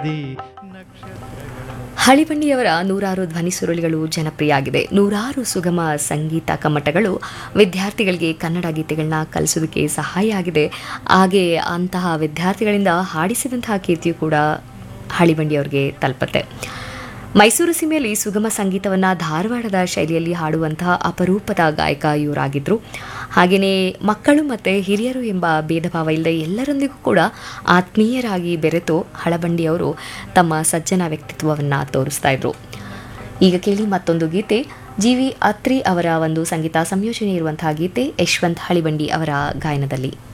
ನದಿ ಹಳಿಬಂಡಿಯವರ ನೂರಾರು ಧ್ವನಿ ಸುರುಳಿಗಳು ಜನಪ್ರಿಯ ಆಗಿದೆ ನೂರಾರು ಸುಗಮ ಸಂಗೀತ ಕಮ್ಮಟಗಳು ವಿದ್ಯಾರ್ಥಿಗಳಿಗೆ ಕನ್ನಡ ಗೀತೆಗಳನ್ನ ಕಲಿಸೋದಕ್ಕೆ ಸಹಾಯ ಆಗಿದೆ ಹಾಗೆ ಅಂತಹ ವಿದ್ಯಾರ್ಥಿಗಳಿಂದ ಹಾಡಿಸಿದಂತಹ ಕೀರ್ತಿಯು ಕೂಡ ಹಳಿಬಂಡಿಯವರಿಗೆ ತಲುಪುತ್ತೆ ಮೈಸೂರು ಸೀಮೆಯಲ್ಲಿ ಸುಗಮ ಸಂಗೀತವನ್ನು ಧಾರವಾಡದ ಶೈಲಿಯಲ್ಲಿ ಹಾಡುವಂತಹ ಅಪರೂಪದ ಗಾಯಕ ಇವರಾಗಿದ್ದರು ಹಾಗೆಯೇ ಮಕ್ಕಳು ಮತ್ತು ಹಿರಿಯರು ಎಂಬ ಭೇದ ಭಾವ ಇಲ್ಲದೆ ಎಲ್ಲರೊಂದಿಗೂ ಕೂಡ ಆತ್ಮೀಯರಾಗಿ ಬೆರೆತು ಹಳಬಂಡಿಯವರು ತಮ್ಮ ಸಜ್ಜನ ವ್ಯಕ್ತಿತ್ವವನ್ನು ತೋರಿಸ್ತಾ ಇದ್ರು ಈಗ ಕೇಳಿ ಮತ್ತೊಂದು ಗೀತೆ ಜಿ ವಿ ಅತ್ರಿ ಅವರ ಒಂದು ಸಂಗೀತ ಸಂಯೋಜನೆ ಇರುವಂತಹ ಗೀತೆ ಯಶವಂತ್ ಹಳಿಬಂಡಿ ಅವರ ಗಾಯನದಲ್ಲಿ